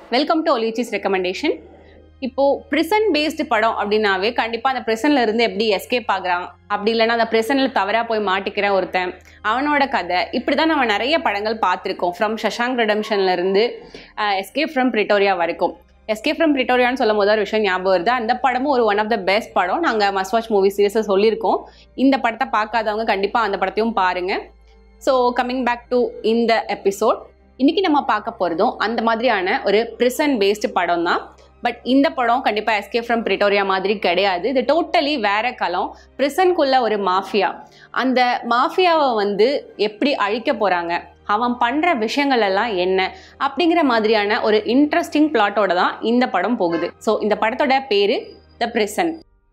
welcome to ஒலிச்சிஸ் recommendation இப்போ prison based படம் அப்படின்னாவே கண்டிப்பாக அந்த ப்ரிசன்ல இருந்து எப்படி எஸ்கேப் ஆகுறான் அப்படி இல்லைன்னா அந்த ப்ரிசனில் தவறாக போய் மாட்டிக்கிற ஒருத்தன் அவனோட கதை இப்படி தான் நம்ம நிறைய படங்கள் பார்த்துருக்கோம் ஃப்ரம் ஷஷாங்க் ரிடம்ஷன்ல இருந்து எஸ்கேப் ஃப்ரம் பிரிட்டோரியா வரைக்கும் எஸ்கேப் ஃப்ரம் பிரிட்டோரியான்னு சொல்லும் போது ஒரு விஷயம் ஞாபகம் வருது அந்த படமும் ஒரு ஒன் ஆஃப் த பெஸ்ட் படம் நாங்கள் மஸ்வாச் மூவி சீரியஸை சொல்லியிருக்கோம் இந்த படத்தை பார்க்காதவங்க கண்டிப்பாக அந்த படத்தையும் பாருங்க ஸோ கம்மிங் பேக் டு இந்த எபிசோட் இன்னைக்கு நம்ம பார்க்க போகிறதும் அந்த மாதிரியான ஒரு ப்ரிசன் பேஸ்டு படம் தான் பட் இந்த படம் கண்டிப்பாக எஸ்கே ஃப்ரம் பிரிட்டோரியா மாதிரி கிடையாது இது டோட்டலி வேற களம் ப்ரிசன்குள்ள ஒரு மாஃபியா அந்த மாஃபியாவை வந்து எப்படி அழிக்க போகிறாங்க அவன் பண்ணுற விஷயங்கள் எல்லாம் என்ன அப்படிங்கிற மாதிரியான ஒரு இன்ட்ரெஸ்டிங் பிளாட்டோட தான் இந்த படம் போகுது ஸோ இந்த படத்தோட பேரு த பிரிசன்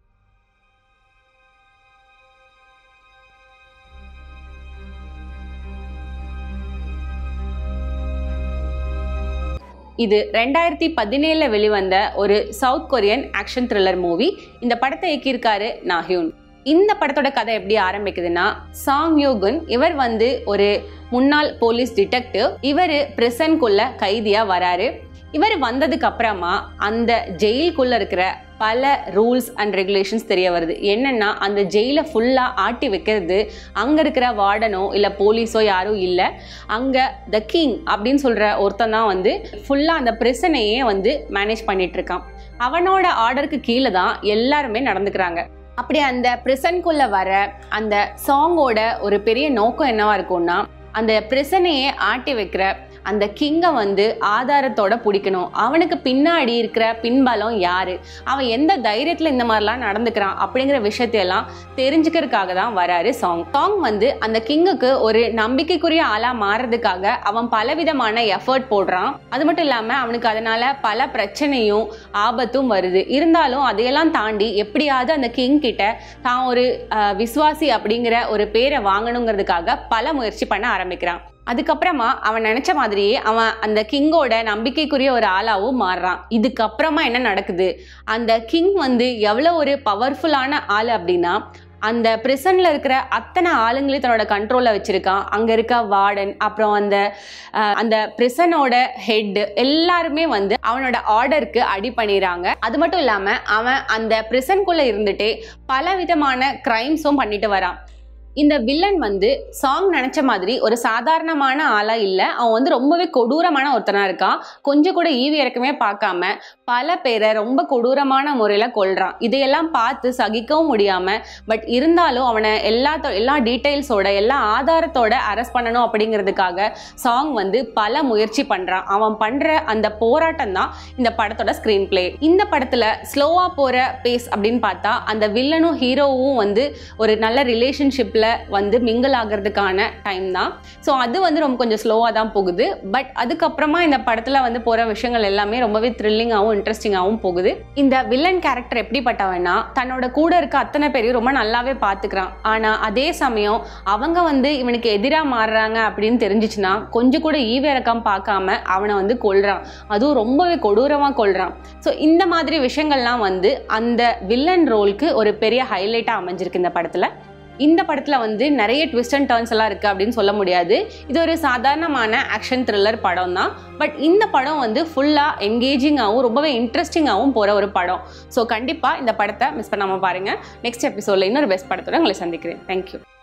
இது ரெண்டாயிரத்தி பதினேழில் வெளிவந்த ஒரு South Korean action thriller movie இந்த படத்தை இயக்கியிருக்காரு நாஹியூன் இந்த படத்தோட கதை எப்படி ஆரம்பிக்குதுன்னா சாங் யோகுன் இவர் வந்து ஒரு முன்னாள் போலீஸ் டிடெக்டிவ் இவர் பிரிசன்குள்ள கைதியா வராரு இவர் வந்ததுக்கு அப்புறமா அந்த ஜெயிலுக்குள்ள இருக்கிற பல ரூல்ஸ் அண்ட் ரெகுலேஷன்ஸ் தெரிய வருது என்னன்னா அந்த ஜெயிலை ஃபுல்லாக ஆட்டி வைக்கிறது அங்கே இருக்கிற வார்டனோ இல்லை போலீஸோ யாரும் இல்லை அங்கே த கிங் அப்படின்னு சொல்கிற ஒருத்தன் தான் வந்து ஃபுல்லாக அந்த பிரச்சனையே வந்து மேனேஜ் பண்ணிட்டு இருக்கான் அவனோட ஆர்டருக்கு கீழே தான் எல்லாருமே நடந்துக்கிறாங்க அப்படி அந்த ப்ரிசன்குள்ள வர அந்த சாங்கோட ஒரு பெரிய நோக்கம் என்னவா இருக்கும்னா அந்த பிரச்சனையே ஆட்டி வைக்கிற அந்த கிங்கை வந்து ஆதாரத்தோட பிடிக்கணும் அவனுக்கு பின்னாடி இருக்கிற பின்பலம் யாரு அவன் எந்த தைரியத்தில் இந்த மாதிரிலாம் நடந்துக்கிறான் அப்படிங்கிற விஷயத்தையெல்லாம் தெரிஞ்சுக்கிறதுக்காக தான் வராரு சாங் சாங் வந்து அந்த கிங்குக்கு ஒரு நம்பிக்கைக்குரிய ஆளாக மாறுறதுக்காக அவன் பலவிதமான எஃபர்ட் போடுறான் அது மட்டும் இல்லாமல் அவனுக்கு அதனால பல பிரச்சனையும் ஆபத்தும் வருது இருந்தாலும் அதையெல்லாம் தாண்டி எப்படியாவது அந்த கிங் கிட்ட தான் ஒரு அஹ், விசுவாசி அப்படிங்கிற ஒரு பேரை வாங்கணுங்கிறதுக்காக பல முயற்சி பண்ண ஆரம்பிக்கிறான் அதுக்கப்புறமா அவன் நினைச்ச மாதிரியே அவன் அந்த கிங்கோட நம்பிக்கைக்குரிய ஒரு ஆளாவும் மாறுறான் இதுக்கப்புறமா என்ன நடக்குது அந்த கிங் வந்து எவ்வளோ ஒரு பவர்ஃபுல்லான ஆள் அப்படின்னா அந்த பிரிசனில் இருக்கிற அத்தனை ஆளுங்களையும் தன்னோட கண்ட்ரோலில் வச்சுருக்கான் அங்கே இருக்க வார்டன் அப்புறம் அந்த அஹ், அந்த பிரிசனோட ஹெட் எல்லாருமே வந்து அவனோட ஆர்டருக்கு அடி பண்ணிடுறாங்க அது மட்டும் இல்லாமல் அவன் அந்த பிரிசன்குள்ளே இருந்துட்டே பல விதமான க்ரைம்ஸும் பண்ணிட்டு வரான் இந்த வில்லன் வந்து சாங் நினச்ச மாதிரி ஒரு சாதாரணமான ஆளாக இல்லை அவன் வந்து ரொம்பவே கொடூரமான ஒருத்தனாக இருக்கான் கொஞ்சம் கூட ஈவி இறக்கமே பார்க்காம பல பேரை ரொம்ப கொடூரமான முறையில் கொல்றான் இதையெல்லாம் பார்த்து சகிக்கவும் முடியாமல் பட் இருந்தாலும் அவனை எல்லா எல்லா டீட்டெயில்ஸோட எல்லா ஆதாரத்தோட அரெஸ்ட் பண்ணணும் அப்படிங்கிறதுக்காக சாங் வந்து பல முயற்சி பண்ணுறான் அவன் பண்ணுற அந்த போராட்டம் தான் இந்த படத்தோட ஸ்க்ரீன் பிளே இந்த படத்தில் ஸ்லோவாக போகிற பேஸ் அப்படின்னு பார்த்தா அந்த வில்லனும் ஹீரோவும் வந்து ஒரு நல்ல ரிலேஷன்ஷிப்பில் வந்து மிங்கிள் ஆகிறதுக்கான டைம் தான் ஸோ அது வந்து ரொம்ப கொஞ்சம் ஸ்லோவாக தான் போகுது பட் அதுக்கப்புறமா இந்த படத்தில் வந்து போகிற விஷயங்கள் எல்லாமே ரொம்பவே த்ரில்லிங்காகவும் இன்ட்ரெஸ்டிங்காகவும் போகுது இந்த வில்லன் கேரக்டர் எப்படிப்பட்டவன்னா தன்னோட கூட இருக்க அத்தனை பேரையும் ரொம்ப நல்லாவே பார்த்துக்கிறான் ஆனால் அதே சமயம் அவங்க வந்து இவனுக்கு எதிராக மாறுறாங்க அப்படின்னு தெரிஞ்சிச்சுன்னா கொஞ்சம் கூட ஈவிறக்கம் பார்க்காம அவனை வந்து கொல்றான் அதுவும் ரொம்பவே கொடூரமாக கொல்றான் ஸோ இந்த மாதிரி விஷயங்கள்லாம் வந்து அந்த வில்லன் ரோலுக்கு ஒரு பெரிய ஹைலைட்டாக அமைஞ்சிருக்கு இந்த படத்தில் இந்த படத்தில் வந்து நிறைய ட்விஸ்ட் அண்ட் டர்ன்ஸ் எல்லாம் இருக்குது அப்படின்னு சொல்ல முடியாது இது ஒரு சாதாரணமான ஆக்ஷன் த்ரில்லர் படம் தான் பட் இந்த படம் வந்து ஃபுல்லாக என்கேஜிங்காகவும் ரொம்பவே இன்ட்ரெஸ்டிங்காகவும் போகிற ஒரு படம் ஸோ கண்டிப்பாக இந்த படத்தை மிஸ் பண்ணாமல் பாருங்கள் நெக்ஸ்ட் எபிசோடில் இன்னொரு பெஸ்ட் படத்தோட உங்களை சந்திக்கிறேன் தேங்க்யூ